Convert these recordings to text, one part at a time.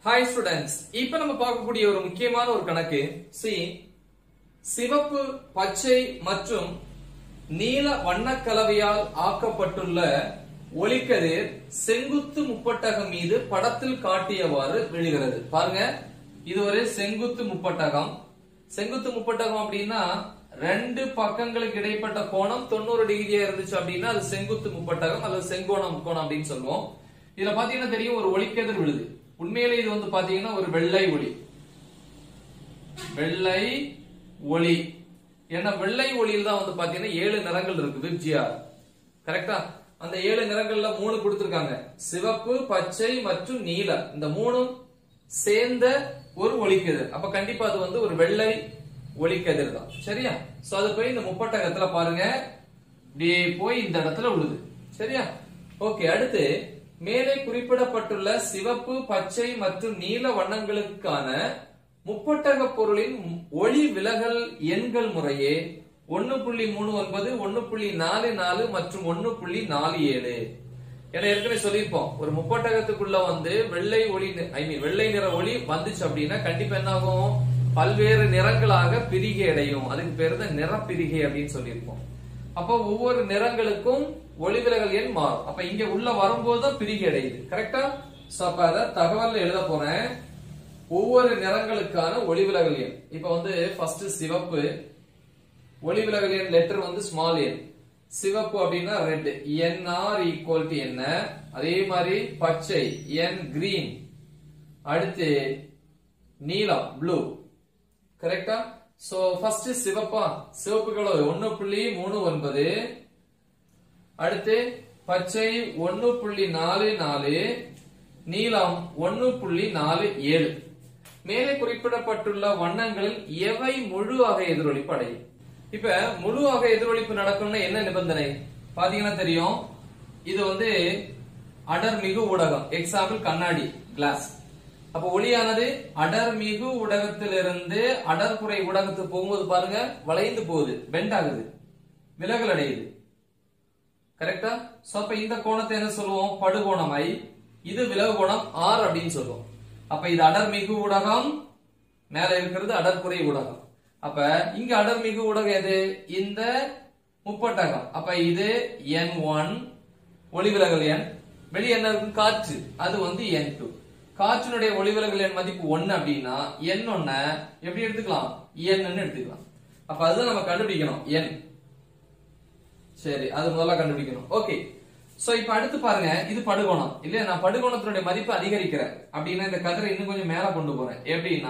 hi students இப்ப நம்ம பார்க்கக்கூடிய ஒரு முக்கியமான ஒரு கணக்கு சி சிவப்பு பச்சை மற்றும் நீல வண்ணக் கலவையால் ஆக்கப்பட்டுள்ள ஒளிக்கதிர் செங்குத்து முப்பட்டகம் மீது படத்தில் காட்டியவாறு விழுகிறது பாருங்க இது ஒரு செங்குத்து முப்பட்டகம் செங்குத்து முப்பட்டகம் அப்படின்னா ரெண்டு பக்கங்களுக்கு இடைப்பட்ட கோணம் தொண்ணூறு டிகிரியா இருந்துச்சு அப்படின்னா அது செங்குத்து முப்பட்டகம் அல்லது செங்கோண முக்கோணம் அப்படின்னு சொல்லுவோம் இதுல பாத்தீங்கன்னா தெரியும் ஒரு ஒளிக்கதிர் விழுது உண்மையிலே இது வந்து பாத்தீங்கன்னா ஒரு வெள்ளை ஒளி வெள்ளை ஒளி ஏன்னா வெள்ளை ஒளியில் தான் வந்து பாத்தீங்கன்னா ஏழு நிறங்கள் இருக்கு விப்ஜிஆர் கரெக்டா அந்த ஏழு நிறங்கள்ல மூணு கொடுத்திருக்காங்க சிவப்பு பச்சை மற்றும் நீலம் இந்த மூணும் சேர்ந்த ஒரு ஒளிக்கதிர் அப்ப கண்டிப்பா அது வந்து ஒரு வெள்ளை ஒளிக்கதிர் தான் சரியா சோ அது போய் இந்த முப்பட்டகத்துல பாருங்க இப்படியே போய் இந்த இடத்துல விழுது சரியா ஓகே அடுத்து மேலே குறிப்பிடப்பட்டுள்ள சிவப்பு பச்சை மற்றும் நீல வண்ணங்களுக்கான முப்பட்டக பொருளின் ஒளி விலகல் எண்கள் முறையே ஒன்னு புள்ளி மூணு ஒன்பது ஒன்னு புள்ளி நாலு நாலு மற்றும் ஒன்னு புள்ளி நாலு ஏழு ஏன்னா ஏற்கனவே சொல்லியிருப்போம் ஒரு முப்பட்டகத்துக்குள்ள வந்து வெள்ளை ஒளி ஐ மீன் வெள்ளை நிற ஒளி வந்துச்சு அப்படின்னா கண்டிப்பா என்ன ஆகும் பல்வேறு நிறங்களாக பிரிகை அடையும் அதுக்கு பேரு தான் நிறப்பிரிகை அப்படின்னு சொல்லியிருப்போம் அப்போ ஒவ்வொரு நிறங்களுக்கும் ஒளி விலகல் எண் மாறும் அப்ப இங்க உள்ள வரும்போது தான் பிரிகை அடையுது கரெக்டா சோ அப்ப அத தகவல்ல எழுத போறேன் ஒவ்வொரு நிறங்களுக்கான ஒளி விலகல் எண் இப்ப வந்து ஃபர்ஸ்ட் சிவப்பு ஒளி விலகல் எண் லெட்டர் வந்து ஸ்மால் எண் சிவப்பு அப்படின்னா ரெட் என்ஆர் ஈக்குவல் டு என்ன அதே மாதிரி பச்சை என் கிரீன் அடுத்து நீலம் ப்ளூ கரெக்டா சோ ஃபர்ஸ்ட் சிவப்பா சிவப்பு கலர் ஒன்னு புள்ளி மூணு ஒன்பது அடுத்து பச்சை ஒன்னு புள்ளி நாலு நாலு நீலம் ஒன்னு புள்ளி நாலு ஏழு மேலே குறிப்பிடப்பட்டுள்ள வண்ணங்களில் எவை முழு வகை எதிரொலிப்பு அடையும் இப்ப முழு வகை எதிரொலிப்பு நடக்கும்னா என்ன நிபந்தனை பாத்தீங்கன்னா தெரியும் இது வந்து அடர்மிகு ஊடகம் எக்ஸாம்பிள் கண்ணாடி கிளாஸ் அப்ப ஒளியானது அடர்மிகு ஊடகத்திலிருந்து அடர்குறை ஊடகத்துக்கு போகும்போது பாருங்க வளைந்து போகுது பெண்ட் ஆகுது விலகல் அடையுது கரெக்டா சோ அப்ப இந்த கோணத்தை என்ன சொல்லுவோம் படுகோணம் ஐ இது விலகு கோணம் ஆர் அப்படின்னு சொல்லுவோம் அப்ப இது அடர்மிகு ஊடகம் மேல இருக்கிறது அடர்குறை ஊடகம் அப்ப இங்க அடர்மிகு ஊடகம் எது இந்த முப்பட்டகம் அப்ப இது என் ஒன் ஒளிவிலகல் எண் வெளியே என்ன இருக்கும் காற்று அது வந்து என் டூ காற்றினுடைய ஒளிவிலகல் எண் மதிப்பு ஒன்னு அப்படின்னா என் ஒன்ன எப்படி எடுத்துக்கலாம் என்னு எடுத்துக்கலாம் அப்ப அதுதான் நம்ம கண்டுபிடிக்கணும் என் சரி அது முதல்ல கண்டுபிடிக்கணும் ஓகே சோ இப்ப அடுத்து பாருங்க இது படுகோணம் இல்லையா நான் படுகோணத்தினுடைய மதிப்பு அதிகரிக்கிறேன் அப்படின்னா இந்த கதிரை இன்னும் கொஞ்சம் மேல கொண்டு போறேன் எப்படின்னா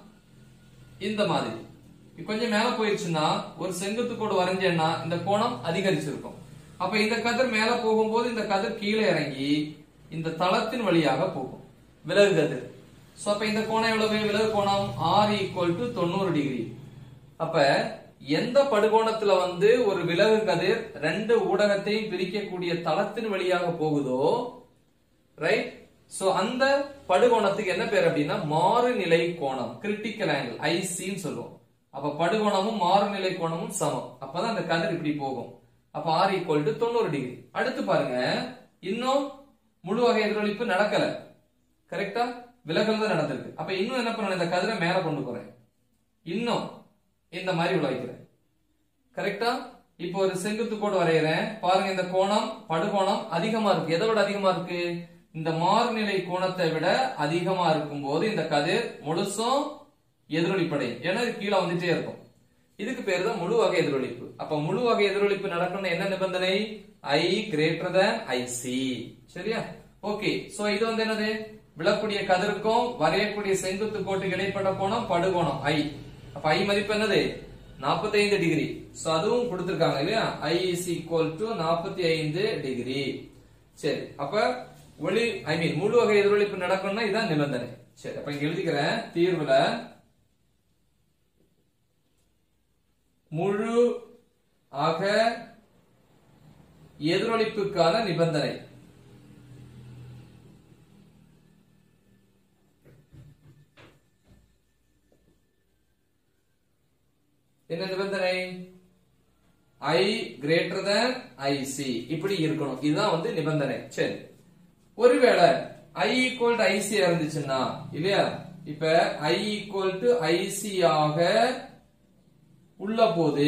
இந்த மாதிரி கொஞ்சம் மேல போயிடுச்சுன்னா ஒரு செங்குத்து கோடு வரைஞ்சேன்னா இந்த கோணம் அதிகரிச்சிருக்கும் அப்ப இந்த கதிர் மேல போகும்போது இந்த கதிர் கீழே இறங்கி இந்த தளத்தின் வழியாக போகும் விலகு கதிர் சோ அப்ப இந்த கோணம் எவ்வளவு விலகு கோணம் ஆர் ஈக்குவல் டு தொண்ணூறு டிகிரி அப்ப எந்த படுகோணத்துல வந்து ஒரு விலகு கதிர் ரெண்டு ஊடகத்தையும் பிரிக்கக்கூடிய தளத்தின் வழியாக போகுதோ ரைட் சோ அந்த படுகோணத்துக்கு என்ன பேர் அப்படின்னா மாறுநிலை கோணம் கிரிட்டிக்கல் ஆங்கிள் ஐசின்னு சொல்லுவோம் அப்ப படுகோணமும் மாறுநிலை கோணமும் சமம் அப்பதான் அந்த கதிர் இப்படி போகும் அப்ப ஆர் ஈக்குவல் டு தொண்ணூறு டிகிரி அடுத்து பாருங்க இன்னும் முழு வகை எதிரொலிப்பு நடக்கல கரெக்டா விலகல் தான் நடந்திருக்கு அப்ப இன்னும் என்ன பண்ணணும் இந்த கதிரை மேல கொண்டு போறேன் இன்னும் இந்த மாதிரி விளைவிக்கிறேன் கரெக்டா இப்போ ஒரு செங்குத்து கோடு வரைகிறேன் பாருங்க இந்த கோணம் படுகோணம் அதிகமா இருக்கு எதை விட அதிகமா இருக்கு இந்த மாறுநிலை கோணத்தை விட அதிகமா இருக்கும் போது இந்த கதிர் முழுசும் எதிரொலிப்படையும் ஏன்னா இது கீழே வந்துட்டே இருக்கும் இதுக்கு பேர் தான் முழு வகை எதிரொலிப்பு அப்ப முழு வகை எதிரொலிப்பு நடக்கணும்னு என்ன நிபந்தனை ஐ கிரேட்டர் than ஐசி சரியா ஓகே சோ இது வந்து என்னது விழக்கூடிய கதிருக்கும் வரையக்கூடிய செங்குத்து கோட்டுக்கு இடைப்பட்ட கோணம் படுகோணம் ஐ அப்ப ஐ மதிப்பு என்னது 45 டிகிரி சோ அதுவும் கொடுத்திருக்காங்க இல்லையா ஐ இஸ் ஈக்குவல் டு நாற்பத்தி ஐந்து டிகிரி சரி அப்ப ஒளி ஐ மீன் முழு வகை எதிரொலிப்பு நடக்கணும்னா இதான் நிபந்தனை சரி அப்ப இங்க எழுதிக்கிறேன் தீர்வுல முழு ஆக எதிரொலிப்புக்கான நிபந்தனை என்ன நிபந்தனை ஐ கிரேட்டர் than ஐசி இப்படி இருக்கணும் இதுதான் வந்து நிபந்தனை சரி ஒருவேளை ஐ ஈக்குவல் டு ஐசி இருந்துச்சுன்னா இல்லையா இப்ப ஐ ஈக்குவல் டு ஐசி ஆக உள்ள போகுது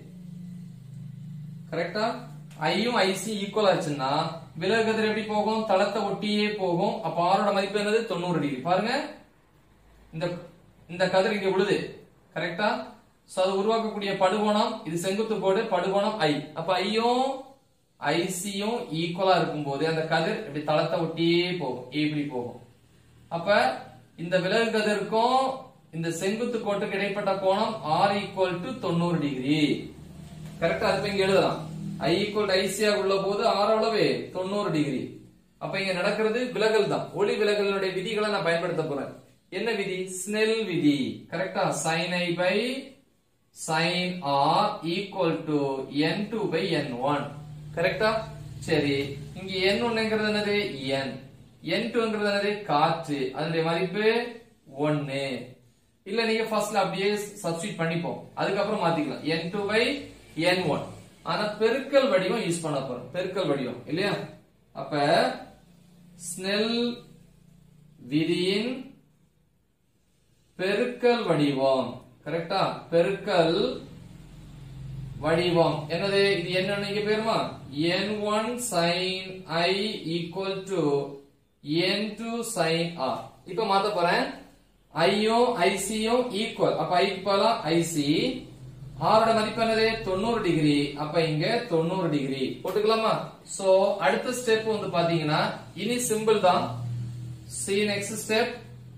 கரெக்டா ஐயும் ஐசி ஈக்குவல் ஆச்சுன்னா விலகு கதிர் எப்படி போகும் தளத்தை ஒட்டியே போகும் அப்ப ஆரோட மதிப்பு என்னது தொண்ணூறு டிகிரி பாருங்க இந்த இந்த கதிர் இங்க விழுது கரெக்டா சோ அது உருவாக்கக்கூடிய படுகோணம் இது செங்குத்து கோடு படுகோணம் ஐ அப்ப ஐயும் ஐசியும் ஈக்குவலா இருக்கும்போது அந்த கதிர் இப்படி தளத்தை ஒட்டியே போகும் இப்படி போகும் அப்ப இந்த விலகு கதிருக்கும் இந்த செங்குத்து கோட்டுக்கு இடைப்பட்ட கோணம் ஆர் ஈக்குவல் டு தொண்ணூறு டிகிரி கரெக்டா அது இங்க எழுதலாம் ஐ ஈக்குவல் ஐசியா உள்ள போது ஆர் அளவு தொண்ணூறு டிகிரி அப்ப இங்க நடக்கிறது விலகல் தான் ஒளி விலகலுடைய விதிகளை நான் பயன்படுத்த போறேன் என்ன விதி ஸ்னெல் விதி கரெக்டா sin i by sin r equal to n two by n one கரெக்டா சரி இங்க n ஒன்னுங்கிறது என்னது n n டூங்கிறது என்னது காற்று அதனுடைய மதிப்பு ஒன்னு இல்ல நீங்க ஃபர்ஸ்ட்ல அப்படியே சப்ஸ்டிட் பண்ணிப்போம் அதுக்கப்புறம் மாத்திக்கலாம் n two by n one ஆனா பெருக்கல் வடிவம் யூஸ் பண்ண போறோம் பெருக்கல் வடிவம் இல்லையா அப்ப ஸ்னெல் விதியின் பெருக்கல் வடிவம் கரெக்டா பெருக்கல் வடிவம் என்னது இது என்ன நீங்க பேருமா n1 sin i equal to n2 sin r இப்ப மாத்த போறேன் ஐயும் ஐசியும் ஈக்குவல் அப்ப ஐக்கு பதிலா ஐசி ஆரோட மதிப்பு என்னது தொண்ணூறு டிகிரி அப்ப இங்க தொண்ணூறு டிகிரி போட்டுக்கலாமா சோ அடுத்த ஸ்டெப் வந்து பாத்தீங்கன்னா இனி சிம்பிள் தான் see next step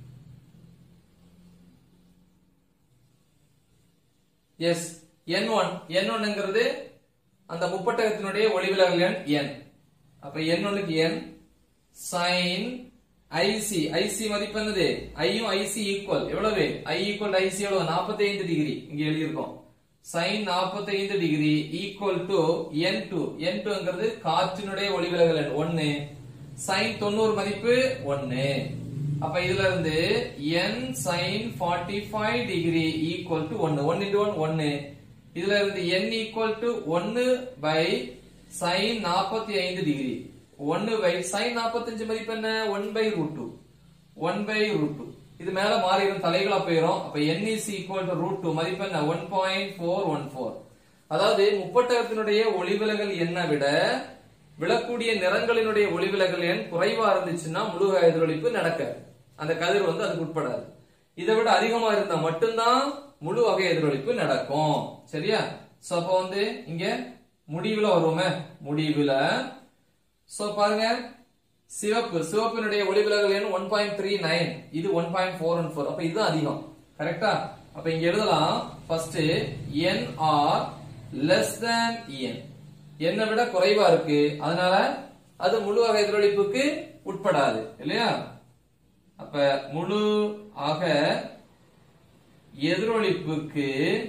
S N one N ஒன்னுங்கிறது அந்த முப்பட்டகத்தினுடைய ஒளிவிலகல் எண் என் அப்ப என் ஒன்னுக்கு என் சைன் ஐசி ஐசி மதிப்பு என்னது ஐயும் ஐசி ஈக்குவல் எவ்வளவு ஐ ஈக்குவல் ஐசி எவ்வளவு 45 டிகிரி இங்க எழுதியிருக்கோம் sine 45 degree equal to N two N டூங்கிறது காற்றினுடைய ஒளிவிலகல் எண் ஒன்னு சைன் தொண்ணூறு மதிப்பு ஒன்னு அப்ப இதுல இருந்து n sin 45 degree equal to 1 1 into 1 1 இதுல இருந்து n equal to 1 by sin 45 degree 1 by sin 45 மதிப்பு என்ன 1 பை ரூட் 2 1 பை ரூட் 2 இது மேல மாறிடும் தலைகளா போயிடும் அப்ப n is equal to root 2 மதிப்பு என்ன 1.414 அதாவது முப்பட்டகத்தினுடைய ஒளிவிலகல் எண்ணை விட விழக்கூடிய நிறங்களினுடைய ஒளிவிலகல் எண் குறைவா இருந்துச்சுன்னா முழு எதிரொலிப்பு நடக்காது அந்த கதிர் வந்து அதுக்கு உட்படாது இதை விட அதிகமா இருந்தா மட்டும்தான் முழு வகை எதிரொலிப்பு நடக்கும் சரியா சோ அப்ப வந்து இங்க முடிவுல வருவோமே முடிவுல சோ பாருங்க சிவப்பு சிவப்பினுடைய ஒளிவிலகல் எண் ஒன் பாயிண்ட் த்ரீ நைன் இது one point four one four அப்ப இதுதான் அதிகம் கரெக்டா அப்ப இங்க எழுதலாம் first N R less than N என்னை விட குறைவா இருக்கு அதனால அது முழு வகை எதிரொலிப்புக்கு உட்படாது இல்லையா அப்ப முழு ஆக எதிரொலிப்புக்கு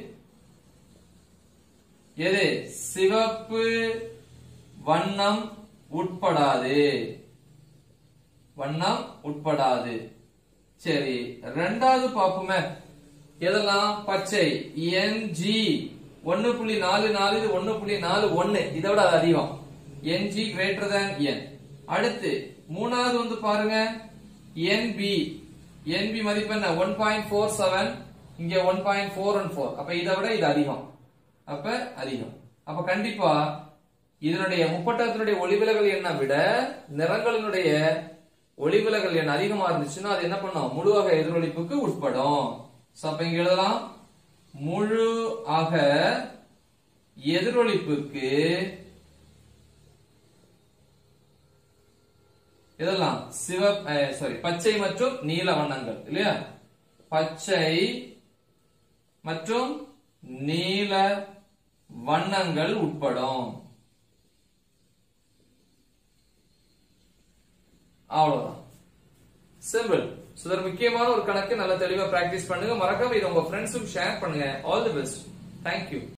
எது சிவப்பு வண்ணம் உட்படாது வண்ணம் உட்படாது சரி ரெண்டாவது பாப்போமே எதெல்லாம் பச்சை என்ஜி ஒன்னு புள்ளி நாலு நாலு இது ஒன்னு புள்ளி நாலு ஒன்னு இதை விட அது அதிகம் என்ஜி கிரேட்டர் தேன் என் அடுத்து மூணாவது வந்து பாருங்க என்பி என்பி மதிப்பு என்ன ஒன் பாயிண்ட் ஃபோர் செவன் இங்க one point four one four அப்ப இதை விட இது அதிகம் அப்ப அதிகம் அப்ப கண்டிப்பா இதனுடைய முப்பட்டகத்தினுடைய ஒளிவிலகல் எண்ணை விட நிறங்களினுடைய ஒளிவிலகல் எண் அதிகமா இருந்துச்சுன்னா அது என்ன பண்ணும் முழு வகை எதிரொலிப்புக்கு உட்படும் சோ அப்ப இங்க எழுதலாம் முழு ஆக எதிரொலிப்புக்கு இதெல்லாம் சிவப் சாரி பச்சை மற்றும் நீல வண்ணங்கள் இல்லையா பச்சை மற்றும் நீல வண்ணங்கள் உட்படும் அவ்வளவுதான் சிம்பிள் சுதர் முக்கியமான ஒரு கணக்கு நல்ல தெளிவா பிராக்டிஸ் பண்ணுங்க மறக்காம இதை உங்க ஃப்ரெண்ட்ஸுக்கு ஷேர் பண்ணுங்க ஆல் தி பெஸ்ட் தேங்க்யூ